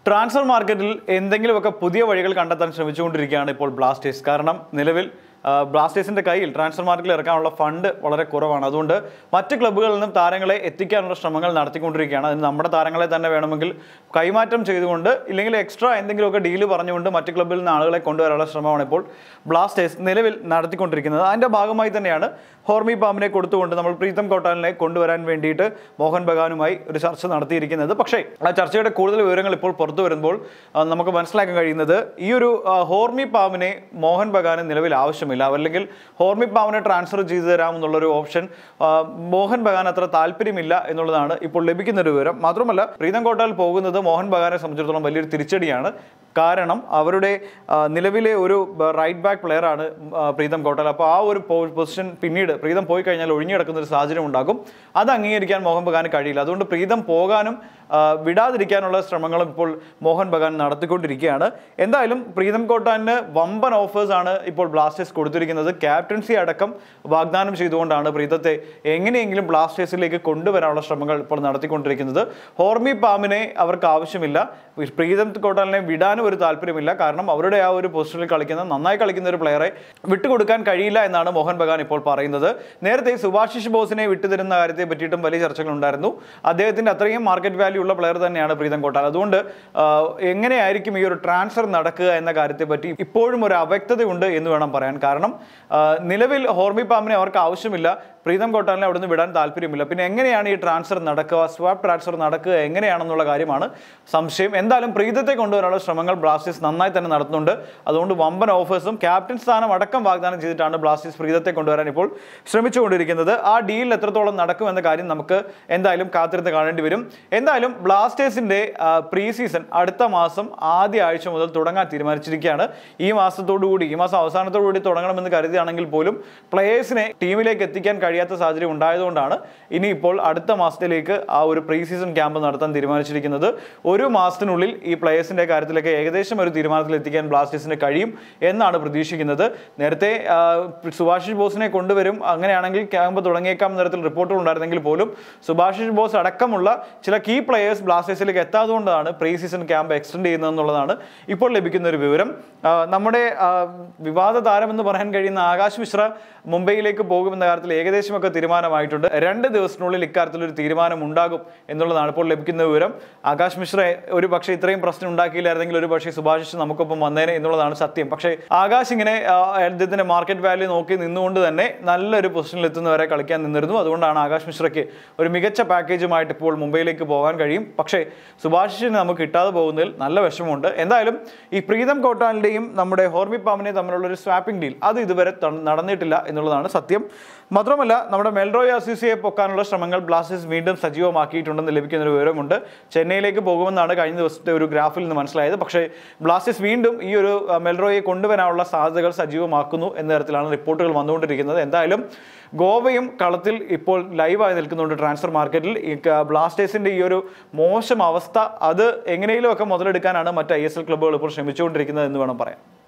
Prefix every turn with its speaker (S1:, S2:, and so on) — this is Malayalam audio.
S1: ട്രാൻസ്ഫർ മാർക്കറ്റിൽ എന്തെങ്കിലുമൊക്കെ പുതിയ വഴികൾ കണ്ടെത്താൻ ശ്രമിച്ചുകൊണ്ടിരിക്കുകയാണ് ഇപ്പോൾ ബ്ലാസ്റ്റേഴ്സ് കാരണം നിലവിൽ ആ, ബ്ലാസ്റ്റേഴ്സിന്റെ കയ്യിൽ ട്രാൻസ്ഫർ മാർക്കറ്റിൽ ഇറക്കാനുള്ള ഫണ്ട് വളരെ കുറവാണ് അതുകൊണ്ട് മറ്റ് ക്ലബ്ബുകളിൽ നിന്നും താരങ്ങളെ എത്തിക്കാനുള്ള ശ്രമങ്ങൾ നടത്തിക്കൊണ്ടിരിക്കുകയാണ് അതിന് നമ്മുടെ താരങ്ങളെ തന്നെ വേണമെങ്കിൽ കൈമാറ്റം ചെയ്തുകൊണ്ട് ഇല്ലെങ്കിൽ എക്സ്ട്രാ എന്തെങ്കിലുമൊക്കെ ഡീല് പറഞ്ഞുകൊണ്ട് മറ്റ് ക്ലബ്ബിൽ നിന്ന് ആളുകളെ കൊണ്ടുവരാനുള്ള ശ്രമമാണ് ഇപ്പോൾ ബ്ലാസ്റ്റേഴ്സ് നിലവിൽ നടത്തിക്കൊണ്ടിരിക്കുന്നത് അതിന്റെ ഭാഗമായി തന്നെയാണ് ഹോർമി പാമ്പിനെ കൊടുത്തുകൊണ്ട് നമ്മൾ പ്രീതം കോട്ടാലിനെ കൊണ്ടുവരാൻ വേണ്ടിയിട്ട് മോഹൻ ബഗാനുമായി ഒരു ചർച്ച നടത്തിയിരിക്കുന്നത് പക്ഷേ ആ ചർച്ചയുടെ കൂടുതൽ വിവരങ്ങൾ ഇപ്പോൾ പുറത്തു വരുമ്പോൾ ആ, നമുക്ക് മനസ്സിലാക്കാൻ കഴിയുന്നത് ഈ ഒരു ആ, ഹോർമി പാമ്പിനെ മോഹൻ ബഗാന് നിലവിൽ ആവശ്യമില്ല അല്ലെങ്കിൽ ഹോർമി പാമ്പിനെ ട്രാൻസ്ഫർ ചെയ്തു തരാമെന്നുള്ളൊരു ഓപ്ഷൻ ആ, മോഹൻ ബഗാൻ അത്ര താല്പര്യമില്ല എന്നുള്ളതാണ് ഇപ്പോൾ ലഭിക്കുന്ന ഒരു വിവരം മാത്രമല്ല പ്രീതം കോട്ടാൽ പോകുന്നത് മോഹൻ ബഗാനെ സംബന്ധിച്ചിടത്തോളം വലിയൊരു തിരിച്ചടിയാണ് കാരണം അവരുടെ ആ, നിലവിലെ ഒരു റൈറ്റ് ബാക്ക് പ്ലെയർ ആണ് ആ, പ്രീതം കോട്ടാൽ അപ്പോൾ ആ ഒരു പൊസിഷൻ പിന്നീട് പ്രീതം പോയി കഴിഞ്ഞാൽ ഒഴിഞ്ഞുകിടക്കുന്ന ഒരു സാഹചര്യം ഉണ്ടാകും അത് അംഗീകരിക്കാൻ മോഹൻ ബഗാന് കഴിയില്ല അതുകൊണ്ട് പ്രീതം പോകാനും ആ, വിടാതിരിക്കാനുള്ള ശ്രമങ്ങളും ഇപ്പോൾ മോഹൻ ബഗാൻ നടത്തിക്കൊണ്ടിരിക്കുകയാണ് എന്തായാലും പ്രീതം കോട്ടാലിന് വമ്പൻ ഓഫേഴ്സ് ആണ് ഇപ്പോൾ ബ്ലാസ്റ്റേഴ്സ് കൊടുത്തിരിക്കുന്നത് ക്യാപ്റ്റൻസി അടക്കം വാഗ്ദാനം ചെയ്തുകൊണ്ടാണ് പ്രീതത്തെ എങ്ങനെയെങ്കിലും ബ്ലാസ്റ്റേഴ്സിലേക്ക് കൊണ്ടുവരാനുള്ള ശ്രമങ്ങൾ ഇപ്പോൾ നടത്തിക്കൊണ്ടിരിക്കുന്നത് ഹോർമി പാമിനെ അവർക്ക് ആവശ്യമില്ല പ്രീതം കോട്ടാലിനെ വിടാനും ഒരു താല്പര്യമില്ല കാരണം അവരുടെ ആ ഒരു പൊസിഷനിൽ കളിക്കുന്ന നന്നായി കളിക്കുന്ന ഒരു പ്ലെയറെ വിട്ടുകൊടുക്കാൻ കഴിയില്ല എന്നാണ് മോഹൻ ബഗാൻ ഇപ്പോൾ പറയുന്നത് നേരത്തെ സുഭാഷിഷ് ബോസിനെ വിട്ടുതരുന്ന കാര്യത്തെ പറ്റിയിട്ടും വലിയ ചർച്ചകൾ ഉണ്ടായിരുന്നു അദ്ദേഹത്തിന്റെ അത്രയും മാർക്കറ്റ് വാല്യൂ ഉള്ള പ്ലെയർ തന്നെയാണ് പ്രീതം കോട്ടാൽ അതുകൊണ്ട് ആ, എങ്ങനെയായിരിക്കും ഈ ഒരു ട്രാൻസ്ഫർ നടക്കുക എന്ന കാര്യത്തെ പറ്റി ഇപ്പോഴും ഒരു അവ്യക്തതയുണ്ട് എന്ന് വേണം പറയാൻ കാരണം ആ, നിലവിൽ ഹോർമി പാമ്പിനെ അവർക്ക് ആവശ്യമില്ല പ്രീതം കോട്ടാലിനെ അവിടുന്ന് വിടാൻ താല്പര്യമില്ല പിന്നെ എങ്ങനെയാണ് ഈ ട്രാൻസ്ഫർ നടക്കുക സ്വാപ്പ് ട്രാൻസ്ഫർ നടക്കുക എങ്ങനെയാണെന്നുള്ള കാര്യമാണ് സംശയം എന്തായാലും പ്രീതത്തെ കൊണ്ടുവരാനുള്ള ശ്രമങ്ങൾ ബ്ലാസ്റ്റേഴ്സ് നന്നായി തന്നെ നടത്തുന്നുണ്ട് അതുകൊണ്ട് വമ്പൻ ഓഫേഴ്സും ക്യാപ്റ്റൻ സ്ഥാനം അടക്കം വാഗ്ദാനം ചെയ്തിട്ടാണ് ബ്ലാസ്റ്റേഴ്സ് പ്രീതത്തെ കൊണ്ടുവരാൻ ഇപ്പോൾ ശ്രമിച്ചുകൊണ്ടിരിക്കുന്നത് ആ ഡീൽ എത്രത്തോളം നടക്കുമെന്ന കാര്യം നമുക്ക് എന്തായാലും കാത്തിരുന്ന് കാണേണ്ടി വരും എന്തായാലും ബ്ലാസ്റ്റേഴ്സിന്റെ പ്രീ സീസൺ അടുത്ത മാസം ആദ്യ ആഴ്ച മുതൽ തുടങ്ങാൻ തീരുമാനിച്ചിരിക്കുകയാണ് ഈ മാസത്തോടു കൂടി ഈ മാസം അവസാനത്തോടു കൂടി തുടങ്ങണമെന്ന് കരുതിയാണെങ്കിൽ പോലും പ്ലേയേഴ്സിനെ ടീമിലേക്ക് എത്തിക്കാൻ കഴിയാത്ത സാഹചര്യം ഉണ്ടായതുകൊണ്ടാണ് ഇനിയിപ്പോൾ അടുത്ത മാസത്തിലേക്ക് ആ ഒരു പ്രീ സീസൺ ക്യാമ്പ് നടത്താൻ തീരുമാനിച്ചിരിക്കുന്നത് ഒരു മാസത്തിനുള്ളിൽ ഈ പ്ലേയേഴ്സിന്റെ കാര്യത്തിലൊക്കെ ഏകദേശം ഒരു തീരുമാനത്തിൽ എത്തിക്കാൻ ബ്ലാസ്റ്റേഴ്സിന് കഴിയും എന്നാണ് പ്രതീക്ഷിക്കുന്നത് നേരത്തെ ആ, സുഭാഷിഷ് ബോസിനെ കൊണ്ടുവരും അങ്ങനെയാണെങ്കിൽ ക്യാമ്പ് തുടങ്ങിയേക്കാം എന്ന തരത്തിൽ റിപ്പോർട്ടുകൾ ഉണ്ടായിരുന്നെങ്കിൽ പോലും സുഭാഷിഷ് ബോസ് അടക്കമുള്ള ചില കീ പ്ലേയേഴ്സ് ബ്ലാസ്റ്റേഴ്സിലേക്ക് എത്താത്തതുകൊണ്ടാണ് പ്രീ സീസൺ ക്യാമ്പ് എക്സ്റ്റെൻഡ് ചെയ്യുന്നതെന്നുള്ളതാണ് ഇപ്പോൾ ലഭിക്കുന്ന ഒരു വിവരം ആ, നമ്മുടെ ആ, വിവാദ താരം എന്ന് പറയാൻ കഴിയുന്ന ആകാശ് മിശ്ര മുംബൈയിലേക്ക് പോകുമെന്ന കാര്യത്തിൽ ഏകദേശമൊക്കെ തീരുമാനമായിട്ടുണ്ട് രണ്ട് ദിവസത്തിനുള്ളിൽ ഇക്കാര്യത്തിൽ ഒരു തീരുമാനം ഉണ്ടാകും എന്നുള്ളതാണ് ഇപ്പോൾ ലഭിക്കുന്ന വിവരം ആകാശ് മിശ്ര ഒരു പക്ഷേ ഇത്രയും പ്രശ്നം ഉണ്ടാക്കിയില്ലായിരുന്നെങ്കിൽ ഒരു പക്ഷേ സുഭാഷിഷ് നമുക്കൊപ്പം വന്നേനെ എന്നുള്ളതാണ് സത്യം പക്ഷേ ആകാശ് ഇങ്ങനെ ആ, അദ്ദേഹത്തിന്റെ മാർക്കറ്റ് വാല്യൂ നോക്കി നിന്നുകൊണ്ട് തന്നെ നല്ലൊരു പൊസിഷനിൽ എത്തുന്നവരെ കളിക്കാൻ നിന്നിരുന്നു അതുകൊണ്ടാണ് ആകാശ് മിശ്രയ്ക്ക് ഒരു മികച്ച പാക്കേജുമായിട്ട് ഇപ്പോൾ മുംബൈയിലേക്ക് പോകാൻ കഴിയും പക്ഷേ സുഭാഷിഷിന് നമുക്ക് കിട്ടാതെ പോകുന്നതിൽ നല്ല വിഷമമുണ്ട് എന്തായാലും ഈ പ്രീതം കോട്ടാലിന്റെയും നമ്മുടെ ഹോർമി പാമിനെയും തമ്മിലുള്ള ഒരു സ്വാപ്പിംഗ് ഡീൽ അത് ഇതുവരെ ത- നടന്നിട്ടില്ല എന്നുള്ളതാണ് സത്യം മാത്രമല്ല നമ്മുടെ മെൽറോയ് അസീസിയെ പൊക്കാനുള്ള ശ്രമങ്ങൾ ബ്ലാസ്റ്റേഴ്സ് വീണ്ടും സജീവമാക്കിയിട്ടുണ്ടെന്ന് ലഭിക്കുന്ന ഒരു വിവരമുണ്ട് ചെന്നൈയിലേക്ക് പോകുമെന്നാണ് കഴിഞ്ഞ ദിവസത്തെ ഒരു ഗ്രാഫിൽ നിന്ന് മനസ്സിലായത് പക്ഷേ ബ്ലാസ്റ്റേഴ്സ് വീണ്ടും ഈ ഒരു ആ, മെൽറോയെ കൊണ്ടുവരാനുള്ള സാധ്യതകൾ സജീവമാക്കുന്നു എന്ന തരത്തിലാണ് റിപ്പോർട്ടുകൾ വന്നുകൊണ്ടിരിക്കുന്നത് എന്തായാലും ഗോവയും കളത്തിൽ ഇപ്പോൾ ലൈവായി നിൽക്കുന്നുണ്ട് ട്രാൻസ്ഫർ മാർക്കറ്റിൽ ഈ ക- ബ്ലാസ്റ്റേഴ്സിന്റെ ഈ ഒരു മോശം അവസ്ഥ അത് എങ്ങനെയെങ്കിലും ഒക്കെ മുതലെടുക്കാനാണ് മറ്റ് ഐ എസ് എൽ ക്ലബ്ബുകൾ ഇപ്പോൾ ശ്രമിച്ചുകൊണ്ടിരിക്കുന്നത് എന്ന് വേണം പറയാം